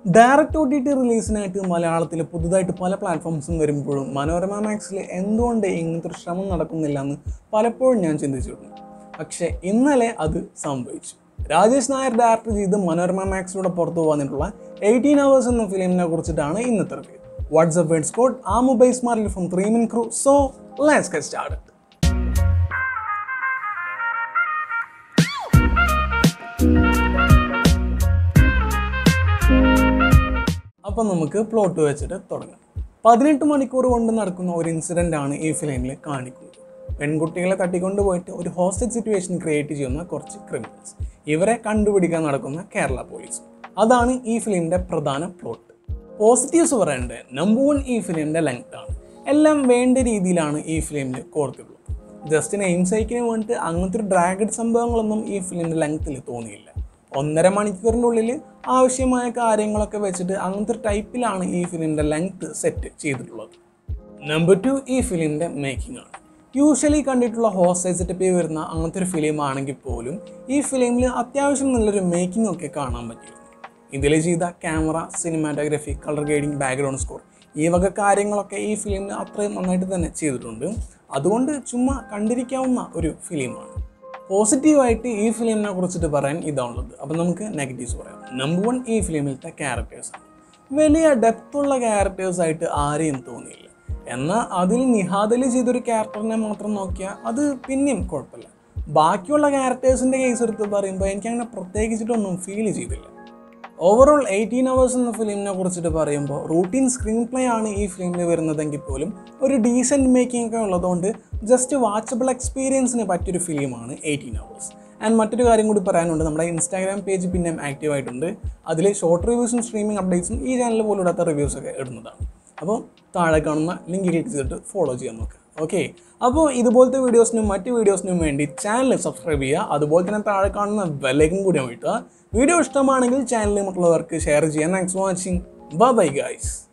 direct O T T റിലീസിനായിട്ട് മലയാളത്തിൽ പുതുതായിട്ട് പല പ്ലാറ്റ്ഫോംസും വരുമ്പോഴും മനോരമ മാക്സിൽ എന്തുകൊണ്ട് ഇങ്ങനത്തെ ഒരു ശ്രമം നടക്കുന്നില്ല എന്ന് പലപ്പോഴും ഞാൻ ചിന്തിച്ചിട്ടുണ്ട് പക്ഷേ ഇന്നലെ അത് സംഭവിച്ചു രാജേഷ് നായർ ഡയറക്റ്റ് ചെയ്ത് മനോരമ മാക്സിലൂടെ പുറത്തു വന്നിട്ടുള്ള എയ്റ്റീൻ അവേഴ്സ് എന്ന ഫിലിമിനെ കുറിച്ചിട്ടാണ് ഇന്നത്തെ റിവ്യൂ വാട്സ്ആപ്പ് വേർഡ് സ്കോഡ് ആ മൊബൈൽ സ്മാർട്ടിൽ from three min crew so let's get started അപ്പം നമുക്ക് പ്ലോട്ട് വെച്ചിട്ട് തുടങ്ങാം പതിനെട്ട് മണിക്കൂർ കൊണ്ട് നടക്കുന്ന ഒരു ഇൻസിഡൻ്റ് ആണ് ഈ ഫിലിമിൽ കാണിക്കുന്നത് പെൺകുട്ടികളെ തട്ടിക്കൊണ്ട് പോയിട്ട് ഒരു ഹോസ്റ്റേജ് സിറ്റുവേഷൻ ക്രിയേറ്റ് ചെയ്യുന്ന കുറച്ച് ക്രിമിനൽസ് ഇവരെ കണ്ടുപിടിക്കാൻ നടക്കുന്ന കേരള പോലീസ് അതാണ് ഈ ഫിലിമിൻ്റെ പ്രധാന പ്ലോട്ട് പോസിറ്റീവ്സ് പറയേണ്ടത് നമ്പർ വൺ ഈ ഫിലിമിൻ്റെ ലെങ്ത് ആണ് എല്ലാം വേണ്ട രീതിയിലാണ് ഈ ഫിലിമിൽ കോർത്തിട്ടുള്ളത് ജസ്റ്റ് നെയിം സൈക്കിന് വേണ്ടിയിട്ട് അങ്ങനത്തെ ഒരു ഡ്രാഗഡ് സംഭവങ്ങളൊന്നും ഈ ഫിലിമിൻ്റെ ലെങ്ത്തിൽ തോന്നിയില്ല ഒന്നര മണിക്കൂറിൻ്റെ ഉള്ളിൽ ആവശ്യമായ കാര്യങ്ങളൊക്കെ വെച്ചിട്ട് അങ്ങനത്തെ ഒരു ടൈപ്പിലാണ് ഈ ഫിലിമിൻ്റെ ലെങ്ത് സെറ്റ് ചെയ്തിട്ടുള്ളത് നമ്പർ ടു ഈ ഫിലിമിൻ്റെ മേക്കിംഗ് ആണ് യൂഷ്വലി കണ്ടിട്ടുള്ള ഹോസ്റ്റേജ് സെറ്റപ്പിൽ വരുന്ന അങ്ങനത്തെ ഒരു ഫിലിം ആണെങ്കിൽ പോലും ഈ ഫിലിമിൽ അത്യാവശ്യം നല്ലൊരു മേക്കിംഗ് ഒക്കെ കാണാൻ പറ്റിയിരുന്നു ഇതിൽ ചെയ്ത camera cinematography colour grading background score ഈ വക കാര്യങ്ങളൊക്കെ ഈ ഫിലിമിൽ അത്രയും നന്നായിട്ട് തന്നെ ചെയ്തിട്ടുണ്ട് അതുകൊണ്ട് ചുമ്മാ കണ്ടിരിക്കാവുന്ന ഒരു ഫിലിമാണ് പോസിറ്റീവായിട്ട് ഈ ഫിലിമിനെ കുറിച്ചിട്ട് പറയാൻ ഇതാണുള്ളത് അപ്പം നമുക്ക് നെഗറ്റീവ്സ് പറയാം നമ്പർ വൺ ഈ ഫിലിമിലത്തെ ക്യാരക്ടേഴ്സാണ് വലിയ ഡെപ്തുള്ള ക്യാരക്ടേഴ്സായിട്ട് ആരെയും തോന്നിയില്ല എന്നാൽ അതിൽ നിഹാദലി ചെയ്തൊരു ക്യാരക്ടറിനെ മാത്രം നോക്കിയാൽ അത് പിന്നെയും കുഴപ്പമില്ല ബാക്കിയുള്ള ക്യാരക്ടേഴ്സിൻ്റെ കേസ് എടുത്ത് പറയുമ്പോൾ എനിക്കങ്ങനെ പ്രത്യേകിച്ചിട്ടൊന്നും ഫീൽ ചെയ്തില്ല ഓവറോൾ എയ്റ്റീൻ അവേഴ്സ് എന്ന ഫിലിമിനെ കുറിച്ചിട്ട് പറയുമ്പോൾ റൂട്ടീൻ സ്ക്രീൻ പ്ലേ ആണ് ഈ ഫിലിമിൽ വരുന്നതെങ്കിൽ പോലും ഒരു ഡീസൻറ്റ് മേക്കിംഗ് ഒക്കെ ഉള്ളതുകൊണ്ട് ജസ്റ്റ് വാച്ചബിൾ എക്സ്പീരിയൻസിന് പറ്റിയൊരു ഫിലിമാണ് എയ്റ്റീൻ അവേഴ്സ് ആൻഡ് മറ്റൊരു കാര്യം കൂടി പറയാനുണ്ട് നമ്മുടെ ഇൻസ്റ്റാഗ്രാം പേജ് പിന്നെ ആക്റ്റീവ് ആയിട്ടുണ്ട് അതിൽ ഷോർട്ട് റിവ്യൂസും സ്ട്രീമിംഗ് അപ്ഡേറ്റ്സും ഈ ചാനൽ പോലും ഇടാത്ത റിവ്യൂസ് ഒക്കെ ഇടുന്നതാണ് അപ്പോൾ താഴെ കാണുന്ന ലിങ്ക് ക്ലിക്ക് ചെയ്തിട്ട് ഫോളോ ചെയ്യാൻ നോക്കുക ഓക്കെ അപ്പോൾ ഇതുപോലത്തെ വീഡിയോസിനും മറ്റ് വീഡിയോസിനും വേണ്ടി ചാനൽ സബ്സ്ക്രൈബ് ചെയ്യുക അതുപോലെ തന്നെ താഴെ കാണുന്ന ബെല്ലൈക്കും കൂടി അമിട്ടുക വീഡിയോ ഇഷ്ടമാണെങ്കിൽ ചാനൽ മറ്റുള്ളവർക്ക് ഷെയർ ചെയ്യാൻ thanks for watching bye guys